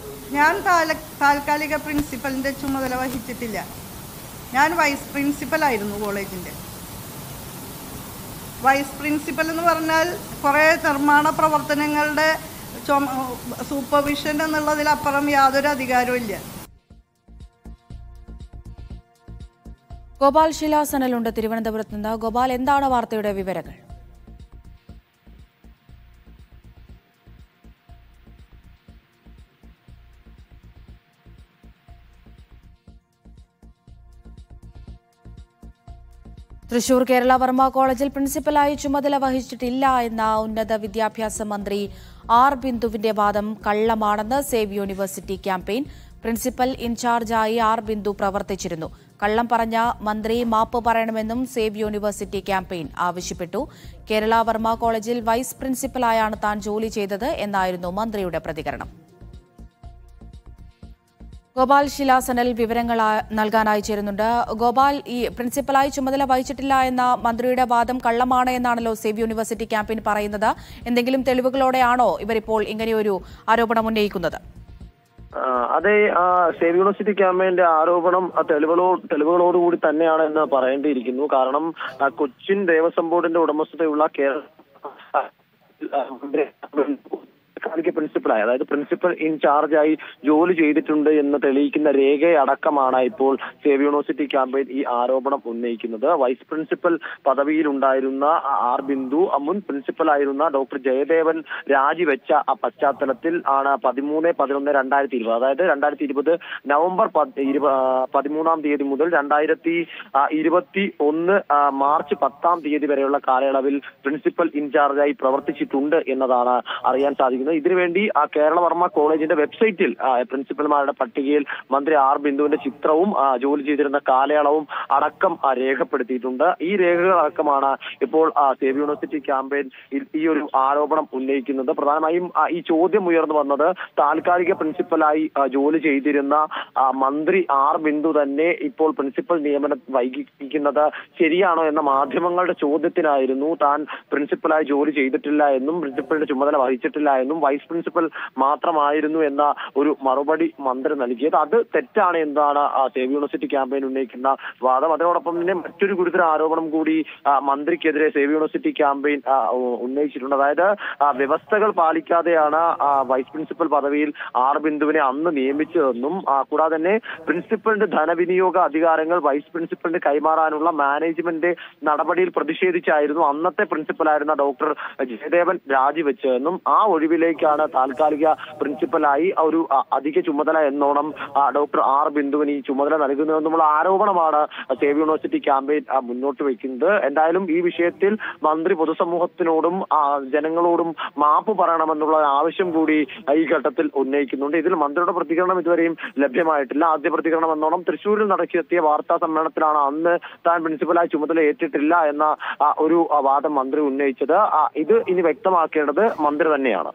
ഞാൻ താല താൽക്കാലിക പ്രിൻസിപ്പലിൻ്റെ ചുമതല വഹിച്ചിട്ടില്ല ഞാൻ വൈസ് പ്രിൻസിപ്പലായിരുന്നു കോളേജിൻ്റെ വൈസ് പ്രിൻസിപ്പൽ എന്ന് പറഞ്ഞാൽ കുറേ നിർമ്മാണ പ്രവർത്തനങ്ങളുടെ ചുമ സൂപ്പർവിഷൻ എന്നുള്ളതിലപ്പുറം യാതൊരു അധികാരവും ഇല്ല ഗോപാൽ ശിലാസനലുണ്ട് തിരുവനന്തപുരത്ത് നിന്ന് ഗോപാൽ എന്താണ് വാർത്തയുടെ വിവരങ്ങൾ തൃശൂർ കേരള വർമ്മ കോളേജിൽ പ്രിൻസിപ്പലായി ചുമതല വഹിച്ചിട്ടില്ല എന്ന ഉന്നത വിദ്യാഭ്യാസ മന്ത്രി ആർ ബിന്ദുവിന്റെ വാദം കള്ളമാണെന്ന് സേവ് യൂണിവേഴ്സിറ്റി ക്യാമ്പയിൻ പ്രിൻസിപ്പൽ ഇൻചാർജായി ആർ ബിന്ദു പ്രവർത്തിച്ചിരുന്നു കള്ളം പറഞ്ഞ മന്ത്രി മാപ്പ് പറയണമെന്നും സേവ് യൂണിവേഴ്സിറ്റി ക്യാമ്പയിൻ ആവശ്യപ്പെട്ടു കേരള വർമ്മ കോളേജിൽ വൈസ് പ്രിൻസിപ്പലായാണ് താൻ ജോലി ചെയ്തത് എന്നായിരുന്നു മന്ത്രിയുടെ പ്രതികരണം ഗോപാൽ ശിലാസനൽ വിവരങ്ങൾ ആ- നൽകാനായി ചേരുന്നുണ്ട് ഗോപാൽ ഈ പ്രിൻസിപ്പലായി ചുമതല വഹിച്ചിട്ടില്ല എന്ന മന്ത്രിയുടെ വാദം കള്ളമാണ് എന്നാണല്ലോ സേവ് യൂണിവേഴ്സിറ്റി ക്യാമ്പയിൻ പറയുന്നത് എന്തെങ്കിലും തെളിവുകളോടെയാണോ ഇവരിപ്പോൾ ഇങ്ങനെയൊരു ആരോപണം ഉന്നയിക്കുന്നത് ആ, അതെ ആ, സേവ് യൂണിവേഴ്സിറ്റി ക്യാമ്പയിന്റെ ആരോപണം ആ, തെളിവുകളോ തെളിവുകളോടുകൂടി തന്നെയാണ് എന്ന് പറയേണ്ടിയിരിക്കുന്നു കാരണം ആ, കൊച്ചിൻ ദേവസ്വം ബോർഡിന്റെ ഉടമസ്ഥതയുള്ള കേരള താൽക്കാലിക പ്രിൻസിപ്പലായി അതായത് പ്രിൻസിപ്പൽ ഇൻചാർജായി ജോലി ചെയ്തിട്ടുണ്ട് എന്ന് തെളിയിക്കുന്ന രേഖയടക്കമാണ് ഇപ്പോൾ സേവ് യൂണിവേഴ്സിറ്റി ക്യാമ്പയിൻ ഈ ആരോപണം ഉന്നയിക്കുന്നത് വൈസ് പ്രിൻസിപ്പൽ പദവിയിലുണ്ടായിരുന്ന ആർ ബിന്ദു ആ മുൻ പ്രിൻസിപ്പലായിരുന്ന ഡോക്ടർ ജയദേവൻ രാജിവെച്ച ആ പശ്ചാത്തലത്തിൽ ആണ് പതിമൂന്ന് പതിനൊന്ന് രണ്ടായിരത്തി ഇരുപത് അതായത് രണ്ടായിരത്തി ഇരുപത് നവംബർ പത്ത് ഇരുപ- ആ, പതിമൂന്നാം തീയതി മുതൽ രണ്ടായിരത്തി ആ, ഇരുപത്തി ഒന്ന് ആ, മാർച്ച് പത്താം തീയതി വരെയുള്ള കാലയളവിൽ പ്രിൻസിപ്പൽ ഇൻചാർജായി പ്രവർത്തിച്ചിട്ടുണ്ട് എന്നതാണ് അറിയാൻ സാധിക്കുന്നത് ഇതിനുവേണ്ടി ആ കേരള വർമ്മ കോളേജിന്റെ വെബ്സൈറ്റിൽ ആ, പ്രിൻസിപ്പൽമാരുടെ പട്ടികയിൽ മന്ത്രി ആർ ബിന്ദുവിന്റെ ചിത്രവും ആ, ജോലി ചെയ്തിരുന്ന കാലയളവും അടക്കം ആ, രേഖപ്പെടുത്തിയിട്ടുണ്ട് ഈ രേഖകൾ അടക്കമാണ് ഇപ്പോൾ ആ, സേവ് യൂണിവേഴ്സിറ്റി ക്യാമ്പയിൻ ഈ- ഈ ഒരു ആരോപണം ഉന്നയിക്കുന്നത് പ്രധാനമായും ആ, ഈ ചോദ്യം ഉയർന്നു വന്നത് താൽക്കാലിക പ്രിൻസിപ്പലായി ആ, ജോലി ചെയ്തിരുന്ന ആ, മന്ത്രി ആർ ബിന്ദു തന്നെ ഇപ്പോൾ പ്രിൻസിപ്പൽ നിയമനം വൈകിപ്പിക്കുന്നത് ശരിയാണോ എന്ന മാധ്യമങ്ങളുടെ ചോദ്യത്തിനായിരുന്നു താൻ പ്രിൻസിപ്പലായി ജോലി ചെയ്തിട്ടില്ല എന്നും പ്രിൻസിപ്പലിന്റെ ചുമതല വഹിച്ചിട്ടില്ല എന്നും വൈസ് പ്രിൻസിപ്പൽ മാത്രമായിരുന്നു എന്ന ഒരു മറുപടി മന്ത്രി നൽകിയത് അത് തെറ്റാണ് എന്നാണ് ആ, സേവ് യൂണിവേഴ്സിറ്റി ക്യാമ്പയിൻ ഉന്നയിക്കുന്ന വാദം അതിനോടൊപ്പം തന്നെ മറ്റൊരു ഗുരുതര ആരോപണം കൂടി ആ, മന്ത്രിക്കെതിരെ സേവ് യൂണിവേഴ്സിറ്റി ക്യാമ്പയിൻ ആ, ഉ- ഉന്നയിച്ചിട്ടുണ്ട് അതായത് ആ, വ്യവസ്ഥകൾ പാലിക്കാതെയാണ് ആ, വൈസ് പ്രിൻസിപ്പൽ പദവിയിൽ ആർ ബിന്ദുവിനെ അന്ന് നിയമിച്ചതെന്നും ആ, കൂടാതെ തന്നെ പ്രിൻസിപ്പലിന്റെ ധനവിനിയോഗ അധികാരങ്ങൾ വൈസ് പ്രിൻസിപ്പലിന് കൈമാറാനുള്ള മാനേജ്മെന്റ് നടപടിയിൽ പ്രതിഷേധിച്ചായിരുന്നു അന്നത്തെ പ്രിൻസിപ്പലായിരുന്ന ഡോക്ടർ ജയദേവൻ രാജിവെച്ചതെന്നും ആ ഒഴിവിലേക്കാണ് താൽക്കാലിക പ്രിൻസിപ്പലായി ആ ഒരു ആ, അധിക ചുമതല എന്നോണം ആ, ഡോക്ടർ ആർ ബിന്ദുവിന് ഈ ചുമതല നൽകുന്നതെന്നുള്ള ആരോപണമാണ് സേവ് യൂണിവേഴ്സിറ്റി ക്യാമ്പയിൻ ആ, മുന്നോട്ട് വെക്കുന്നത് എന്തായാലും ഈ വിഷയത്തിൽ മന്ത്രി പൊതുസമൂഹത്തിനോടും ആ, ജനങ്ങളോടും മാപ്പ് പറയണമെന്നുള്ള ആവശ്യം കൂടി ആ, ഈ ഘട്ടത്തിൽ ഉന്നയിക്കുന്നുണ്ട് ഇതിൽ മന്ത്രിയുടെ പ്രതികരണം ഇതുവരെയും ലഭ്യമായിട്ടില്ല ആദ്യ പ്രതികരണം എന്നോണം തൃശ്ശൂരിൽ നടത്തിയ വാർത്താ സമ്മേളനത്തിലാണ് അന്ന് താൻ പ്രിൻസിപ്പലായി ചുമതല ഏറ്റിട്ടില്ല എന്ന ആ, ഒരു ആ, വാദം മന്ത്രി ഉന്നയിച്ചത് ആ, ഇത് ഇനി വ്യക്തമാക്കേണ്ടത് മന്ത്രി തന്നെയാണ്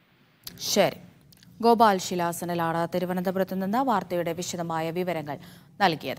ശരി ഗോപാൽ ശിലാസനലാണ് തിരുവനന്തപുരത്ത് നിന്ന് വാർത്തയുടെ വിശദമായ വിവരങ്ങൾ നൽകിയത്